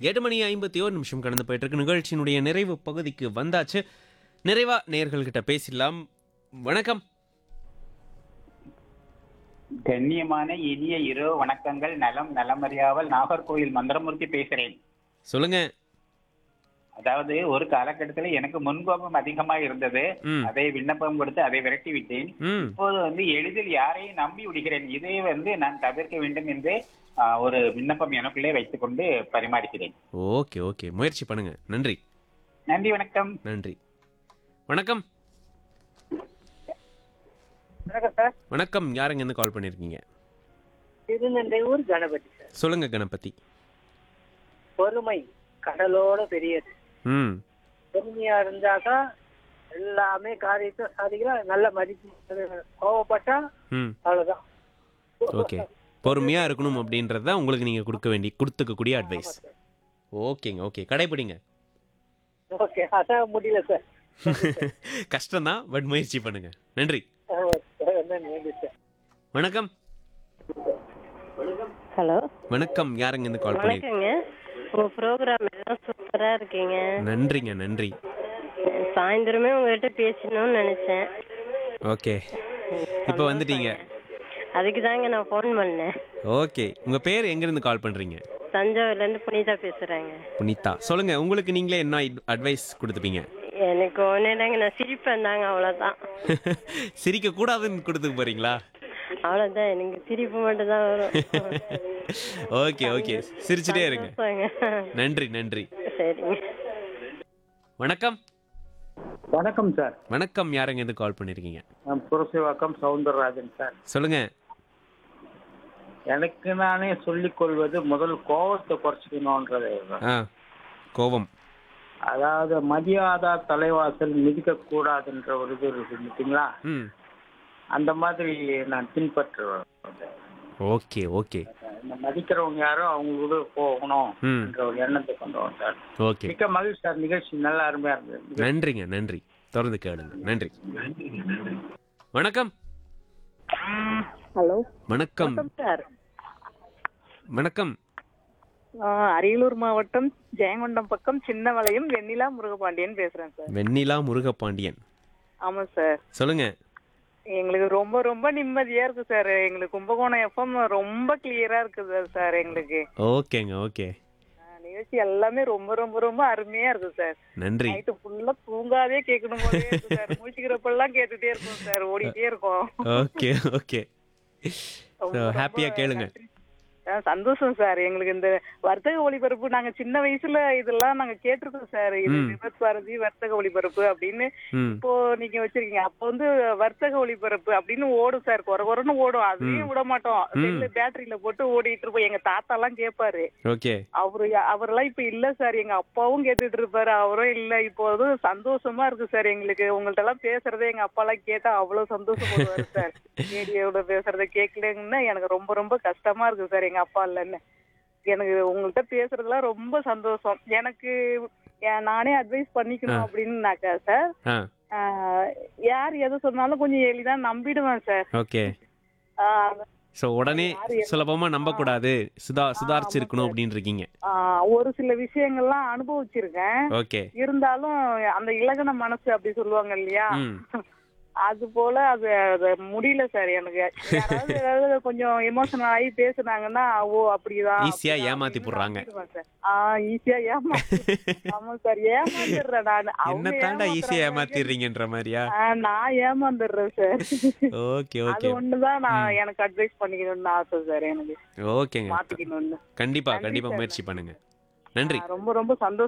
எட்டு மணி ஐம்பத்தி ஒரு நிமிஷம் கடந்து போயிட்டு இருக்கு நிகழ்ச்சியினுடைய நிறைவு பகுதிக்கு வந்தாச்சு நிறைவா நேயர்கள்கிட்ட பேசிடலாம் வணக்கம் கண்ணியமான இனிய இரவு வணக்கங்கள் நலம் நலமறியாவல் நாகர்கோயில் மந்திரமூர்த்தி பேசுறேன் சொல்லுங்க அதாவது ஒரு காலகட்டத்தில் எனக்கு முன்கோபம் அதிகமா இருந்தது ம் அதை விண்ணப்பம் கொடுத்து அதை விரட்டி விட்டேன் ம் இப்போது வந்து எளிதில் யாரையும் நம்பி விடுகிறேன் இதை வந்து நான் தவிர்க்க வேண்டும் என்று ஆ, ஒரு விண்ணப்பம் எனக்குள்ளே வைத்துக் கொண்டு பரிமாறுகிறேன் ஓகே ஓகே முயற்சி பண்ணுங்க நன்றி நன்றி வணக்கம் நன்றி வணக்கம் வணக்கம் சார் வணக்கம் யாருங்க இருந்து கால் பண்ணியிருக்கீங்க திருநெல்வேலூர் கணபதி சார் சொல்லுங்க கணபதி பொறுமை கடலோட பெரியது ம் பொறுமையா இருந்தாக்கா எல்லாமே காரியத்தை சாதிக்கலாம் நல்ல மதிப்பு கோவப்பட்டா ம் அவ்வளவுதான் ஓகே பொறுமையா இருக்கணும் அப்படின்றது தான் உங்களுக்கு நீங்க கொடுக்க வேண்டி கொடுத்துக்கக்கூடிய அட்வைஸ் ஓகேங்க ஓகே கடைபிடிங்க ஓகே அதான் முடியல சார் கஷ்டம்தான் பட் முயற்சி பண்ணுங்க நன்றி நன்றி சார் வணக்கம் ஹலோ வணக்கம் யாருங்க இருந்து கால் பண்ணி வணக்கங்க உங்க ப்ரோக்ராம் எல்லாம் சூப்பரா இருக்கீங்க நன்றிங்க நன்றி சாயந்தரமே உங்ககிட்ட பேசணும்னு நினைச்சேன் ஓகே இப்போ வந்துட்டீங்க அதுக்கு தாங்க நான் ஃபோன் பண்ணேன் ஓகே உங்க பேர் எங்க இருந்து கால் பண்றீங்க தஞ்சாவூர்ல இருந்து புனிதா பேசுறேங்க புனிதா சொல்லுங்க உங்களுக்கு நீங்களே என்ன அட்வைஸ் கொடுத்துப்பீங்க எனக்கு ஒண்ணு இல்லைங்க நான் சிரிப்பேன் தாங்க அவ்வளவுதான் சிரிக்க கூடாதுன்னு கொடுத்துக்க போறீங்களா அவ்வளவுதான் எனக்கு சிரிப்பு மட்டும் தான் வரும் ஓகே ஓகே சிரிச்சுட்டே இருங்க சந்தோஷங்க. நன்றி நன்றி சரிங்க வணக்கம் வணக்கம் சார் வணக்கம் யாருங்க இருந்து கால் பண்ணிருக்கீங்க நான் புரசிவாக்கம் சவுந்தரராஜன் சார் சொல்லுங்க எனக்கு நானே சொல்லிக் கொள்வது முதல் கோபத்தை குறைச்சிக்கணுன்றது ஆ கோபம் அதாவது மதியாதா தலைவாசல் மிதிக்க கூடாதுன்ற ஒரு இது இருக்கு பார்த்தீங்களா ம் அந்த மாதிரி நான் பின்பற்றுவேன் ஓகே ஓகே இந்த மதிக்கிறவங்க யாரும் அவங்களோட போகணும் ம் என்ற ஒரு எண்ணத்தை கொண்டு வரோம் சார் ஓகே மிக்க மகிழ்ச்சி சார் நிகழ்ச்சி நல்லா அருமையா இருந்தது நன்றிங்க நன்றி தொடர்ந்து கேளுங்க நன்றி வணக்கம் ஹலோ வணக்கம் சார் வணக்கம் அரியலூர் மாவட்டம் ஜெயங்கொண்டம் பக்கம் சின்னவளையம் வெண்ணிலா முருகபாண்டியன் பேசுறேன் சார் வெண்ணிலா முருகபாண்டியன் ஆமா சார் சொல்லுங்க எங்களுக்கு ரொம்ப ரொம்ப நிம்மதியா இருக்கு சார் எங்களுக்கு கும்பகோணம் எஃப்எம் ரொம்ப கிளியரா இருக்குது சார் எங்களுக்கு ஓகேங்க ஓகே ஆஹ் நிகழ்ச்சி எல்லாமே ரொம்ப ரொம்ப ரொம்ப அருமையா இருக்கு சார் நன்றி நைட்டு ஃபுல்லா தூங்காதே கேட்கணும் போதே இருக்கு சார் முடிச்சுக்கிறப்பெல்லாம் கேட்டுட்டே இருக்கும் சார் ஓடிட்டே இருக்கும் ஓகே ஓகே ரொம்ப, ஸோ ஹாப்பியாக ரொம்ப கேளுங்க நன்றி. ஆ, சந்தோஷம் சார் எங்களுக்கு இந்த வர்த்தக ஒளிபரப்பு நாங்க சின்ன வயசுல இதெல்லாம் நாங்க கேட்டிருக்கோம் சார் இது ம். விபத் பாரதி வர்த்தக ஒளிபரப்பு அப்படின்னு ம் இப்போ நீங்க வச்சிருக்கீங்க அப்போ வந்து வர்த்தக ஒளிபரப்பு அப்படின்னு ஓடும் சார் குறை குறைன்னு ஓடும் அதையும் விட மாட்டோம் செல்லு பேட்டரியில போட்டு ஓடிட்டு இருப்போம் எங்க தாத்தா எல்லாம் கேட்பாரு ஓகே அவரு அவரெல்லாம் இப்ப இல்ல சார் எங்க அப்பாவும் கேட்டுட்டு இருப்பாரு அவரும் இல்ல இப்போ அது சந்தோஷமா இருக்கு சார் எங்களுக்கு உங்கள்ட்ட எல்லாம் பேசுறதே எங்க அப்பா எல்லாம் கேட்டா அவ்வளவு சந்தோஷப்படுவாரு சார் ரேடியோட பேசுறத கேட்கலங்கன்னா எனக்கு ரொம்ப ரொம்ப கஷ்டமா இருக்கு சார் எங்க அப்பா இல்லைன்னு எனக்கு உங்கள்ட்ட பேசுறதுலாம் ரொம்ப சந்தோஷம் எனக்கு ஏன் நானே அட்வைஸ் பண்ணிக்கணும் அப்படின்னாக்கா சார் ஆ ஆஹ் யார் எது சொன்னாலும் கொஞ்சம் எளிதா நம்பிடுவேன் சார் ஓகே ஆஹ் ஸோ உடனே சுலபமாக நம்பக்கூடாது சுதா சுதாரிச்சிருக்கணும் அப்படின்னு இருக்கீங்க ஆஹ் ஒரு சில விஷயங்கள்லாம் அனுபவிச்சிருக்கேன் ஓகே இருந்தாலும் அந்த இலகன மனசு அப்படி சொல்லுவாங்க இல்லையா ம் அது போல அது அது முடியல சார் எனக்கு யாராவது ஏதாவது கொஞ்சம் எமோஷனல் ஆகி பேசுனாங்கன்னா ஓ அப்படிதான் ஈஸியா அப்படிதான் ஏமாத்தி அப்படின்னு போடுறாங்க. நம்பிடுவேன் சார். ஆ ஈஸியா ஏமா ஆமா சார் ஏமாந்துடுறேன் நான் அவங்க என்ன தாண்டா ஈஸியா ஏமாத்துறாங்க. ஏமாத்திடுறீங்கன்ற மாதிரியா ஆ, நான் ஏமாந்துடுறேன் சார் ஓகே அது ஓகே ஒண்ணுதான் நான் எனக்கு அட்வைஸ் பண்ணிக்கணும்னு ஆசை சார் எனக்கு ஓகேங்க மாத்திக்கணும்னு கண்டிப்பா நன்றி கண்டிப்பா சார். முயற்சி பண்ணுங்க நன்றி ஆ, ரொம்ப ரொம்ப சந்தோஷம்